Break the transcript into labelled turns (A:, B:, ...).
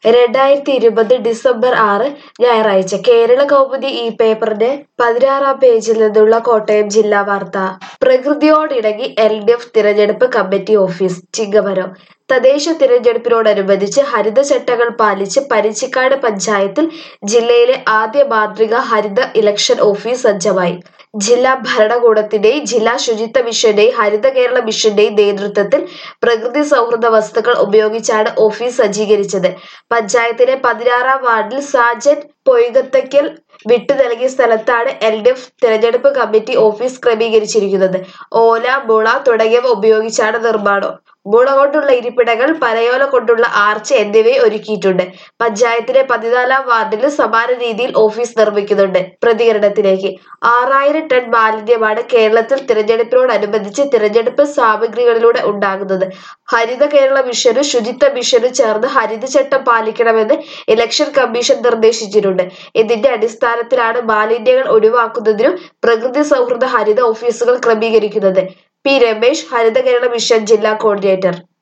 A: രണ്ടായിരത്തി ഇരുപത് ഡിസംബർ ആറ് ഞായറാഴ്ച കേരള കൗമുദി ഈ പേപ്പറിന്റെ പതിനാറാം പേജിൽ നിന്നുള്ള കോട്ടയം ജില്ലാ വാർത്ത പ്രകൃതിയോടിണങ്ങി എൽ ഡി എഫ് തിരഞ്ഞെടുപ്പ് കമ്മിറ്റി ഓഫീസ് ചിങ്ങവരം തദ്ദേശ തിരഞ്ഞെടുപ്പിനോടനുബന്ധിച്ച് ഹരിതചട്ടങ്ങൾ പാലിച്ച് പരിച്ചിക്കാട് പഞ്ചായത്തിൽ ജില്ലയിലെ ആദ്യ മാതൃക ഹരിത ഇലക്ഷൻ ഓഫീസ് സജ്ജമായി ജില്ലാ ഭരണകൂടത്തിന്റെയും ജില്ലാ ശുചിത്വ മിഷന്റെയും ഹരിത കേരള മിഷന്റെയും നേതൃത്വത്തിൽ പ്രകൃതി സൗഹൃദ വസ്തുക്കൾ ഉപയോഗിച്ചാണ് ഓഫീസ് സജ്ജീകരിച്ചത് പഞ്ചായത്തിലെ പതിനാറാം വാർഡിൽ സാജൻ പൊയ്കത്തയ്ക്കൽ വിട്ടു നൽകിയ സ്ഥലത്താണ് എൽ ഡി എഫ് തിരഞ്ഞെടുപ്പ് കമ്മിറ്റി ഓഫീസ് ക്രമീകരിച്ചിരിക്കുന്നത് ഓല മുള തുടങ്ങിയവ ഉപയോഗിച്ചാണ് നിർമ്മാണം മുള കൊണ്ടുള്ള ഇരിപ്പിടങ്ങൾ പനയോല കൊണ്ടുള്ള ആർച്ച് എന്നിവയെ ഒരുക്കിയിട്ടുണ്ട് പഞ്ചായത്തിലെ പതിനാലാം വാർഡിൽ സമാന രീതിയിൽ ഓഫീസ് നിർമ്മിക്കുന്നുണ്ട് പ്രതികരണത്തിലേക്ക് ആറായിരം ടൺ മാലിന്യമാണ് കേരളത്തിൽ തിരഞ്ഞെടുപ്പിനോടനുബന്ധിച്ച് തിരഞ്ഞെടുപ്പ് സാമഗ്രികളിലൂടെ ഉണ്ടാകുന്നത് ഹരിത കേരള മിഷനും ശുചിത്വ മിഷനും ചേർന്ന് ഹരിതചട്ടം പാലിക്കണമെന്ന് ഇലക്ഷൻ കമ്മീഷൻ നിർദ്ദേശിച്ചിട്ടുണ്ട് ഇതിന്റെ അടിസ്ഥാനത്തിലാണ് മാലിന്യങ്ങൾ ഒഴിവാക്കുന്നതിനും പ്രകൃതി സൗഹൃദ ഹരിത ഓഫീസുകൾ ക്രമീകരിക്കുന്നത് പി രമേശ് ഹരിത കേരള മിഷൻ ജില്ലാ കോർഡിനേറ്റർ